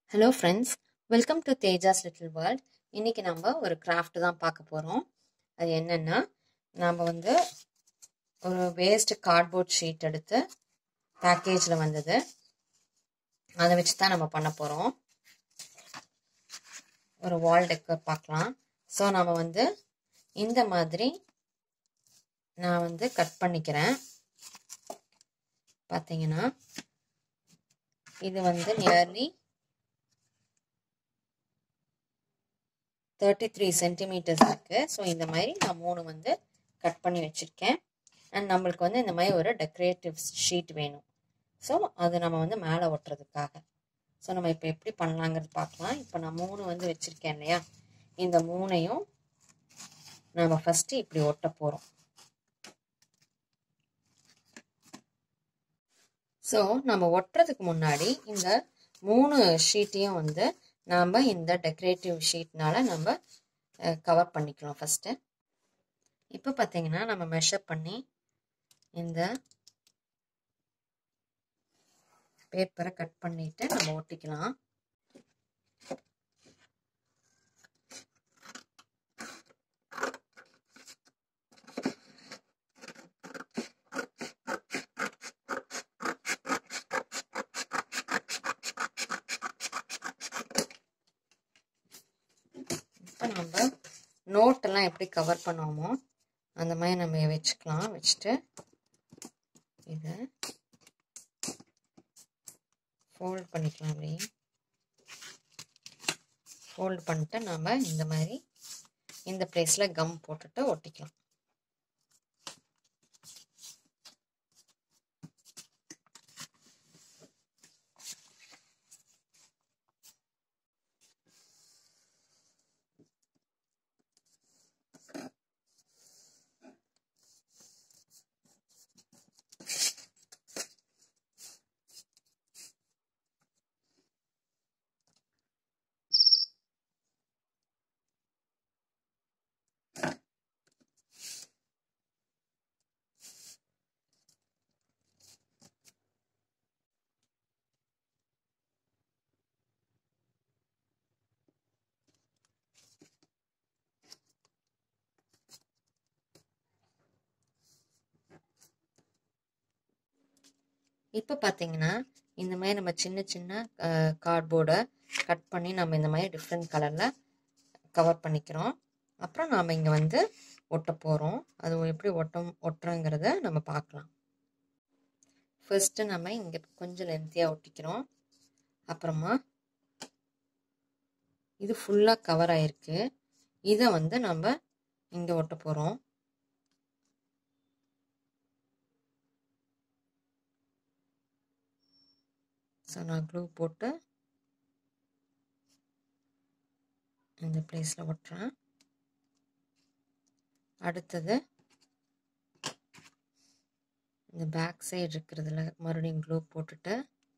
hello friends welcome to Teja's little world இன்றைக்கி நம்ம ஒரு கிராஃப்ட் தான் பார்க்க போகிறோம் அது என்னென்னா நாம் வந்து ஒரு வேஸ்ட் கார்ட்போர்ட் ஷீட் எடுத்து பேக்கேஜில் வந்தது அதை வச்சு தான் நம்ம பண்ண போகிறோம் ஒரு வால் டெக்கர் பார்க்கலாம் ஸோ நம்ம வந்து இந்த மாதிரி நான் வந்து கட் பண்ணிக்கிறேன் பார்த்தீங்கன்னா இது வந்து நியர்லி தேர்ட்டி த்ரீ சென்டிமீட்டர்ஸ் இருக்குது ஸோ இந்த மாதிரி நான் மூணு வந்து கட் பண்ணி வச்சுருக்கேன் அண்ட் நம்மளுக்கு வந்து இந்த மாதிரி ஒரு டெக்கரேட்டிவ் ஷீட் வேணும் ஸோ அது நம்ம வந்து மேலே ஒட்டுறதுக்காக ஸோ நம்ம இப்போ எப்படி பண்ணலாங்கிறது பார்க்கலாம் இப்போ நான் மூணு வந்து வச்சுருக்கேன் இல்லையா இந்த மூணையும் நம்ம ஃபஸ்ட்டு இப்படி ஒட்ட போகிறோம் ஸோ நம்ம ஒட்டுறதுக்கு முன்னாடி இந்த மூணு ஷீட்டையும் வந்து நாம் இந்த டெக்கரேட்டிவ் ஷீட்னால நம்ம கவர் பண்ணிக்கலாம் ஃபஸ்ட்டு இப்போ பார்த்தீங்கன்னா நம்ம மெஷர் பண்ணி இந்த பேப்பரை கட் பண்ணிவிட்டு நம்ம ஒட்டிக்கலாம் இப்போ நம்ம நோட்டெல்லாம் எப்படி கவர் பண்ணுவோமோ அந்த மாதிரி நம்ம வச்சுக்கலாம் வச்சுட்டு இதை ஃபோல்ட் பண்ணிக்கலாம் அப்படி ஃபோல்ட் பண்ணிட்டு நம்ம இந்த மாதிரி இந்த பிளேஸில் கம் போட்டுட்டு ஒட்டிக்கலாம் இப்போ பார்த்தீங்கன்னா இந்த மாதிரி நம்ம சின்ன சின்ன கார்ட்போர்டை கட் பண்ணி நம்ம இந்த மாதிரி டிஃப்ரெண்ட் கலரில் கவர் பண்ணிக்கிறோம் அப்புறம் நாம் இங்கே வந்து ஒட்ட போகிறோம் அது எப்படி ஒட்டம் ஒட்டுறோங்கிறத நம்ம பார்க்கலாம் ஃபர்ஸ்ட்டு நம்ம இங்கே கொஞ்சம் லென்த்தியாக ஒட்டிக்கிறோம் அப்புறமா இது ஃபுல்லாக கவர் ஆகிருக்கு இதை வந்து நம்ம இங்கே ஒட்ட போகிறோம் ஸோ நான் க்ளூ போட்டு இந்த பிளேஸில் ஒட்டுறேன் அடுத்தது இந்த பேக் சைடு இருக்கிறதுல மறுபடியும் க்ளூ போட்டுட்டு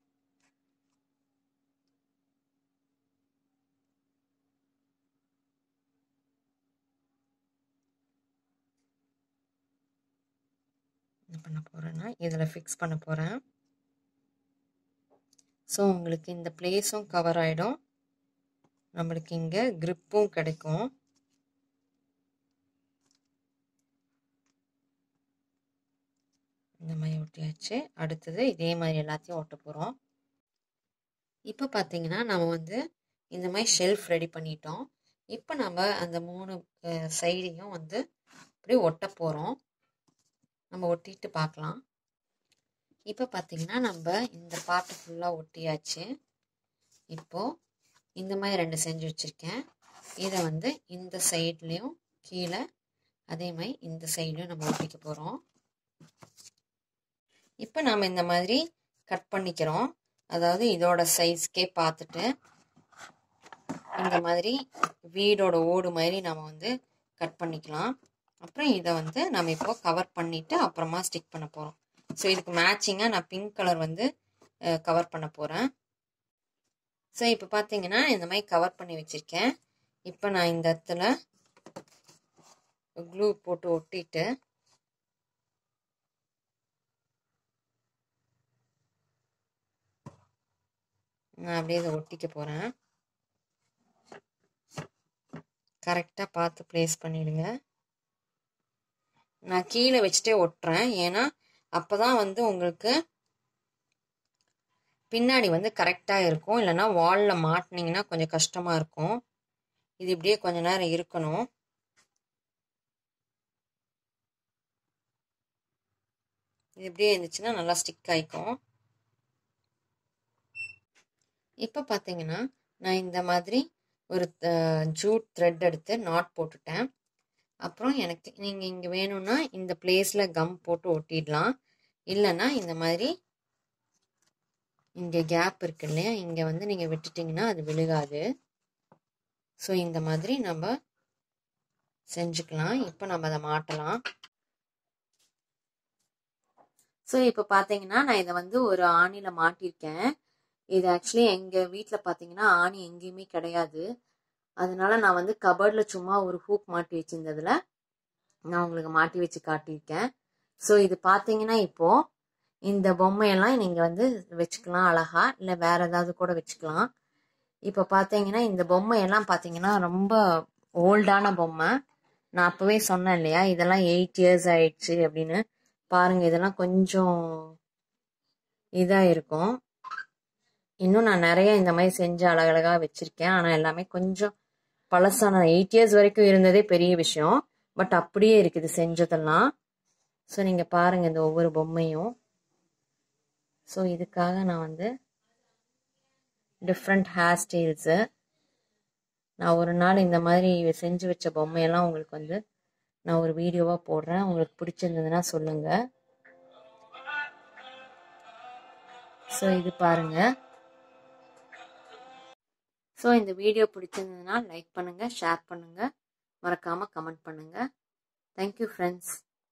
என்ன பண்ண போகிறேன்னா இதில் ஃபிக்ஸ் பண்ண போகிறேன் ஸோ உங்களுக்கு இந்த பிளேஸும் கவர் ஆகிடும் நம்மளுக்கு இங்கே க்ரிப்பும் கிடைக்கும் இந்த மாதிரி ஒட்டியாச்சு அடுத்தது இதே மாதிரி எல்லாத்தையும் ஒட்ட போகிறோம் இப்போ பார்த்தீங்கன்னா நம்ம வந்து இந்த மாதிரி ஷெல்ஃப் ரெடி பண்ணிட்டோம் இப்போ நம்ம அந்த மூணு சைடையும் வந்து அப்படியே ஒட்ட போகிறோம் நம்ம ஒட்டிட்டு பார்க்கலாம் இப்போ பார்த்தீங்கன்னா நம்ம இந்த பாட்டு ஃபுல்லாக ஒட்டியாச்சு இப்போது இந்த மாதிரி ரெண்டு செஞ்சு வச்சுருக்கேன் இதை வந்து இந்த சைட்லேயும் கீழே அதே மாதிரி இந்த சைட்லேயும் நம்ம ஒட்டிக்க போகிறோம் இப்போ நாம் இந்த மாதிரி கட் பண்ணிக்கிறோம் அதாவது இதோட சைஸ்க்கே பார்த்துட்டு இந்த மாதிரி வீடோட ஓடு மாதிரி நம்ம வந்து கட் பண்ணிக்கலாம் அப்புறம் இதை வந்து நம்ம இப்போ கவர் பண்ணிவிட்டு அப்புறமா ஸ்டிக் பண்ண போகிறோம் ஸோ இதுக்கு மேட்சிங்காக நான் பிங்க் கலர் வந்து கவர் பண்ண போகிறேன் ஸோ இப்போ பார்த்தீங்கன்னா இந்த மாதிரி கவர் பண்ணி வச்சுருக்கேன் இப்போ நான் இந்த இடத்துல க்ளூ போட்டு ஒட்டிட்டு நான் அப்படியே இதை ஒட்டிக்க போகிறேன் கரெக்டாக பார்த்து ப்ளேஸ் பண்ணிடுங்க நான் கீழே வச்சுட்டே ஒட்டுறேன் ஏன்னா அப்போ தான் வந்து உங்களுக்கு பின்னாடி வந்து கரெக்டாக இருக்கும் இல்லைன்னா வாலில் மாட்டினீங்கன்னா கொஞ்சம் கஷ்டமாக இருக்கும் இது இப்படியே கொஞ்ச நேரம் இருக்கணும் இது இப்படியே இருந்துச்சுன்னா நல்லா ஸ்டிக் ஆகிக்கும் இப்போ பார்த்தீங்கன்னா நான் இந்த மாதிரி ஒரு ஜூட் த்ரெட் எடுத்து நாட் போட்டுட்டேன் அப்புறம் எனக்கு நீங்கள் இங்கே வேணும்னா இந்த பிளேஸில் கம் போட்டு ஒட்டிடலாம் இல்லைன்னா இந்த மாதிரி இங்கே கேப் இருக்கு இல்லையா இங்கே வந்து நீங்கள் விட்டுட்டிங்கன்னா அது விழுகாது ஸோ இந்த மாதிரி நம்ம செஞ்சுக்கலாம் இப்போ நம்ம அதை மாட்டலாம் ஸோ இப்போ பார்த்தீங்கன்னா நான் இதை வந்து ஒரு ஆணியில் மாட்டியிருக்கேன் இது ஆக்சுவலி எங்கள் வீட்டில் பார்த்தீங்கன்னா ஆணி எங்கேயுமே கிடையாது அதனால நான் வந்து கபர்டில் சும்மா ஒரு ஹூக் மாட்டி வச்சிருந்ததில் நான் உங்களுக்கு மாட்டி வச்சு காட்டியிருக்கேன் ஸோ இது பார்த்தீங்கன்னா இப்போது இந்த பொம்மையெல்லாம் நீங்கள் வந்து வச்சுக்கலாம் அழகா இல்லை வேற ஏதாவது கூட வச்சுக்கலாம் இப்போ பார்த்தீங்கன்னா இந்த பொம்மையெல்லாம் பார்த்தீங்கன்னா ரொம்ப ஓல்டான பொம்மை நான் அப்போவே சொன்னேன் இல்லையா இதெல்லாம் எயிட் இயர்ஸ் ஆயிடுச்சு அப்படின்னு பாருங்க இதெல்லாம் கொஞ்சம் இதாக இருக்கும் இன்னும் நான் நிறைய இந்த மாதிரி செஞ்சு அழகழகாக வச்சுருக்கேன் ஆனால் எல்லாமே கொஞ்சம் பழசான எயிட் இயர்ஸ் வரைக்கும் இருந்ததே பெரிய விஷயம் பட் அப்படியே இருக்குது செஞ்சதெல்லாம் ஸோ நீங்கள் பாருங்கள் இந்த ஒவ்வொரு பொம்மையும் ஸோ இதுக்காக நான் வந்து டிஃப்ரெண்ட் ஹேர் ஸ்டைல்ஸு நான் ஒரு நாள் இந்த மாதிரி செஞ்சு வச்ச பொம்மையெல்லாம் உங்களுக்கு வந்து நான் ஒரு வீடியோவாக போடுறேன் உங்களுக்கு பிடிச்சிருந்ததுன்னா சொல்லுங்கள் ஸோ இது பாருங்கள் ஸோ இந்த வீடியோ பிடிச்சிருந்ததுன்னா லைக் பண்ணுங்கள் ஷேர் பண்ணுங்கள் மறக்காமல் கமெண்ட் பண்ணுங்கள் தேங்க்யூ ஃப்ரெண்ட்ஸ்